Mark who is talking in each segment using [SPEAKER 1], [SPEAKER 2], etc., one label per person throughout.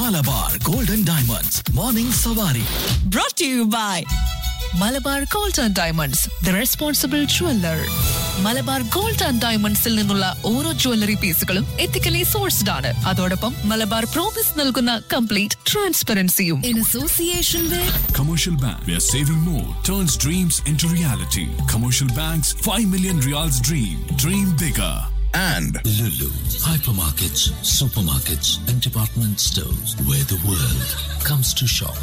[SPEAKER 1] Malabar golden diamonds morning സവാരി
[SPEAKER 2] brought to you by Malabar gold and diamonds the responsible jeweller Malabar gold and ഡയമണ്ട്സിൽ നിന്നുള്ള ഓരോ jewellery പീസുകളും ethically sourced ആണ് അതോടൊപ്പം മലബാർ പ്രോമിസ് നൽകുന്ന കംപ്ലീറ്റ് ട്രാൻസ്പെറൻസിയും in association with
[SPEAKER 3] Commercial Bank, where saving more turns dreams into reality. Commercial Bank's 5 million reals dream. Dream bigger.
[SPEAKER 1] and
[SPEAKER 4] Lulu, hypermarkets, supermarkets, and department stores where the world comes to shop.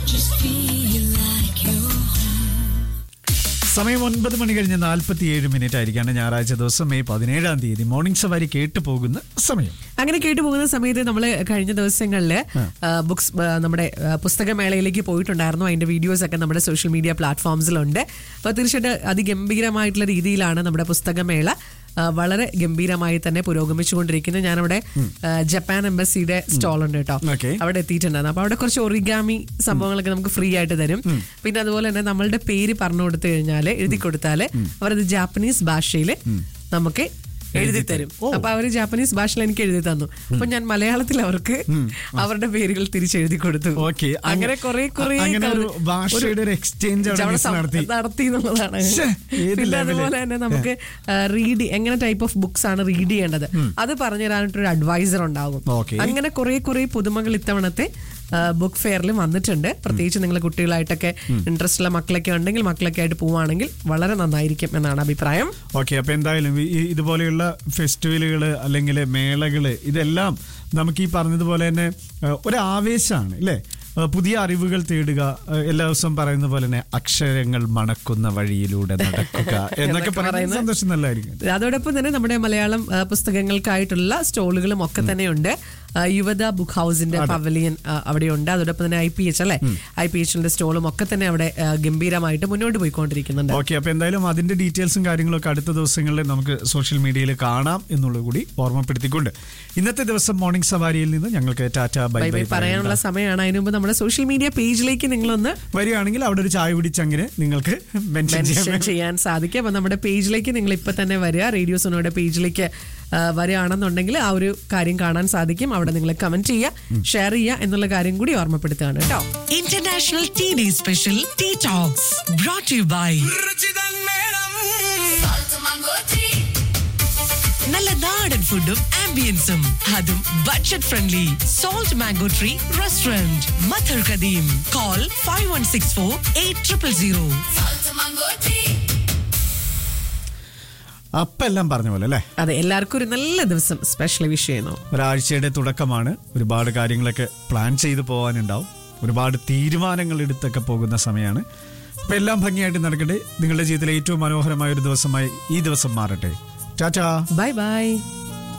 [SPEAKER 5] സമയം ഒൻപത് മണി കഴിഞ്ഞ് നാൽപ്പത്തിയേഴ് minute ആയിരിക്കാണ് ഞായറാഴ്ച ദിവസം May പതിനേഴാം തീയതി morning സവാരി കേട്ടു പോകുന്ന സമയം
[SPEAKER 6] അങ്ങനെ കേട്ടു പോകുന്ന സമയത്ത് നമ്മൾ കഴിഞ്ഞ ദിവസങ്ങളിൽ ബുക്സ് നമ്മുടെ ആ, പുസ്തകമേളയിലേക്ക് പോയിട്ടുണ്ടായിരുന്നു അതിന്റെ വീഡിയോസ് ഒക്കെ നമ്മുടെ സോഷ്യൽ മീഡിയ പ്ലാറ്റ്ഫോംസിലുണ്ട് അപ്പോൾ തീർച്ചയായിട്ടും അതിഗംഭീരമായിട്ടുള്ള രീതിയിലാണ് നമ്മുടെ പുസ്തകമേള ആ, വളരെ ഗംഭീരമായി തന്നെ പുരോഗമിച്ചുകൊണ്ടിരിക്കുന്നത് ഞാനവിടെ ആ, ജപ്പാൻ എംബസിയുടെ സ്റ്റാൾ ഉണ്ട് കേട്ടോ
[SPEAKER 5] Okay.
[SPEAKER 6] അവിടെ എത്തിയിട്ടുണ്ടായിരുന്നു അപ്പൊ അവിടെ കുറച്ച് ഒറിഗാമി സംഭവങ്ങളൊക്കെ നമുക്ക് ഫ്രീ ആയിട്ട് തരും പിന്നെ അതുപോലെ തന്നെ നമ്മളുടെ പേര് പറഞ്ഞു കൊടുത്തു കഴിഞ്ഞാല് എഴുതി കൊടുത്താല് അവരത് ജാപ്പനീസ് ഭാഷയിൽ നമുക്ക് എഴുതി തരും അപ്പൊ അവര് ജാപ്പനീസ് ഭാഷയിൽ എനിക്ക് എഴുതി തന്നു അപ്പൊ ഞാൻ മലയാളത്തിൽ അവർക്ക് അവരുടെ പേരുകൾ തിരിച്ചെഴുതി കൊടുത്തു
[SPEAKER 5] Okay.
[SPEAKER 6] അങ്ങനെ കുറെ കുറെ
[SPEAKER 5] അങ്ങനെ ഒരു ഭാഷയുടെ ഒരു exchange അവിടെ
[SPEAKER 6] അവിടെ
[SPEAKER 5] മിസ്
[SPEAKER 6] സം-
[SPEAKER 5] നടത്തി.
[SPEAKER 6] നടത്തി എന്നുള്ളതാണ്
[SPEAKER 5] ശ്ശേ, ഏത്
[SPEAKER 6] പിന്നെ
[SPEAKER 5] level?
[SPEAKER 6] അതുപോലെ തന്നെ നമുക്ക് റീഡ് എങ്ങനെ ടൈപ്പ് ഓഫ് ബുക്സ് ആണ് റീഡ് ചെയ്യേണ്ടത് അത് പറഞ്ഞു തരാനായിട്ടൊരു അഡ്വൈസർ ഉണ്ടാകും
[SPEAKER 5] Okay.
[SPEAKER 6] അങ്ങനെ കുറെ കുറെ പുതുമകൾ ഇത്തവണത്തെ ബുക്ക് ഫെയറിൽ വന്നിട്ടുണ്ട് പ്രത്യേകിച്ച് നിങ്ങൾ കുട്ടികളായിട്ടൊക്കെ ഇൻട്രസ്റ്റ് ഉള്ള മക്കളൊക്കെ ഉണ്ടെങ്കിൽ മക്കളൊക്കെ ആയിട്ട് പോവുകയാണെങ്കിൽ വളരെ നന്നായിരിക്കും എന്നാണ് അഭിപ്രായം
[SPEAKER 5] ഓക്കെ അപ്പൊ എന്തായാലും ഈ- ഈ ഇതുപോലെയുള്ള ഫെസ്റ്റിവലുകൾ അല്ലെങ്കിൽ മേളകള് ഇതെല്ലാം നമുക്ക് ഈ പറഞ്ഞതുപോലെ തന്നെ ഏഹ്, ഒരു ആവേശമാണ് അല്ലേ ഏഹ്, പുതിയ അറിവുകൾ തേടുക ഏഹ്, എല്ലാ ദിവസവും പറയുന്ന പോലെ തന്നെ അക്ഷരങ്ങൾ മണക്കുന്ന വഴിയിലൂടെ നടക്കുക എന്നൊക്കെ പറയുന്നത്
[SPEAKER 6] പറയുന്നത്.
[SPEAKER 5] സന്തോഷം നല്ലതായിരിക്കും
[SPEAKER 6] അതോടൊപ്പം തന്നെ നമ്മുടെ മലയാളം ആ, പുസ്തകങ്ങൾക്കായിട്ടുള്ള സ്റ്റോളുകളും ഒക്കെ തന്നെയുണ്ട് ആ, യുവത ബുക്ക് ഹൗസിന്റെ പവലിയൻ ആ, അവിടെയുണ്ട് അതോടൊപ്പം തന്നെ ഐ പി എച്ച് അല്ലെ ഐ പി എച്ചിന്റെ സ്റ്റോളും ഒക്കെ തന്നെ അവിടെ ആ, ഗംഭീരമായിട്ട് മുന്നോട്ട് പോയിക്കൊണ്ടിരിക്കുന്നുണ്ട്
[SPEAKER 5] ഓക്കെ അപ്പൊ എന്തായാലും അതിന്റെ ഡീറ്റെയിൽസും കാര്യങ്ങളൊക്കെ അടുത്ത ദിവസങ്ങളിൽ നമുക്ക് സോഷ്യൽ മീഡിയയിൽ കാണാം എന്നുള്ളത് കൂടി ഓർമ്മപ്പെടുത്തിക്കൊണ്ട് ഇന്നത്തെ ദിവസം മോർണിംഗ് സവാരിയിൽ നിന്ന് ഞങ്ങൾക്ക് ടാറ്റ ബൈ
[SPEAKER 6] ബൈ ബൈ പറയാനുള്ള സമയമാണ് അതിനു മുമ്പ് നമ്മുടെ സോഷ്യൽ മീഡിയ പേജിലേക്ക് നിങ്ങളൊന്ന്
[SPEAKER 5] വരികയാണെങ്കിൽ അവിടെ ഒരു ചായ കുടിച്ചങ്ങനെ നിങ്ങൾക്ക് മെൻഷൻ
[SPEAKER 6] മെൻഷൻ
[SPEAKER 5] ചെയ്യാം
[SPEAKER 6] ചെയ്യാൻ സാധിക്കും അപ്പൊ നമ്മുടെ പേജിലേക്ക് നിങ്ങൾ ഇപ്പൊ തന്നെ വരിക റേഡിയോ സോണോയുടെ പേജിലേക്ക് ആ, വരികയാണെന്നുണ്ടെങ്കിൽ ആ ഒരു കാര്യം കാണാൻ സാധിക്കും അവിടെ നിങ്ങൾ കമന്റ് ചെയ്യുക ഷെയർ ചെയ്യുക എന്നുള്ള കാര്യം കൂടി ഓർമ്മപ്പെടുത്തുകയാണ് കേട്ടോ
[SPEAKER 2] international tea day special tea talks brought to you by നല്ല നാടൻ ഫുഡും ആംബിയൻസും അതും budget friendly salt mango tree restaurant മഥർ കദീം call five one six four eight triple zero
[SPEAKER 5] അപ്പം എല്ലാം പറഞ്ഞ പോലെ അല്ലേ
[SPEAKER 6] അതെ എല്ലാവർക്കും ഒരു നല്ല ദിവസം സ്പെഷ്യൽ വിഷ് ചെയ്യുന്നു
[SPEAKER 5] ഒരാഴ്ചയുടെ തുടക്കമാണ് ഒരുപാട് കാര്യങ്ങളൊക്കെ പ്ലാൻ ചെയ്ത് പോകാനുണ്ടാവും ഒരുപാട് തീരുമാനങ്ങൾ എടുത്തൊക്കെ പോകുന്ന സമയമാണ് അപ്പം എല്ലാം ഭംഗിയായിട്ട് നടക്കട്ടെ നിങ്ങളുടെ ജീവിതത്തിലെ ഏറ്റവും മനോഹരമായ ഒരു ദിവസമായി ഈ ദിവസം മാറട്ടെ ടാറ്റാ
[SPEAKER 6] ബൈ ബൈ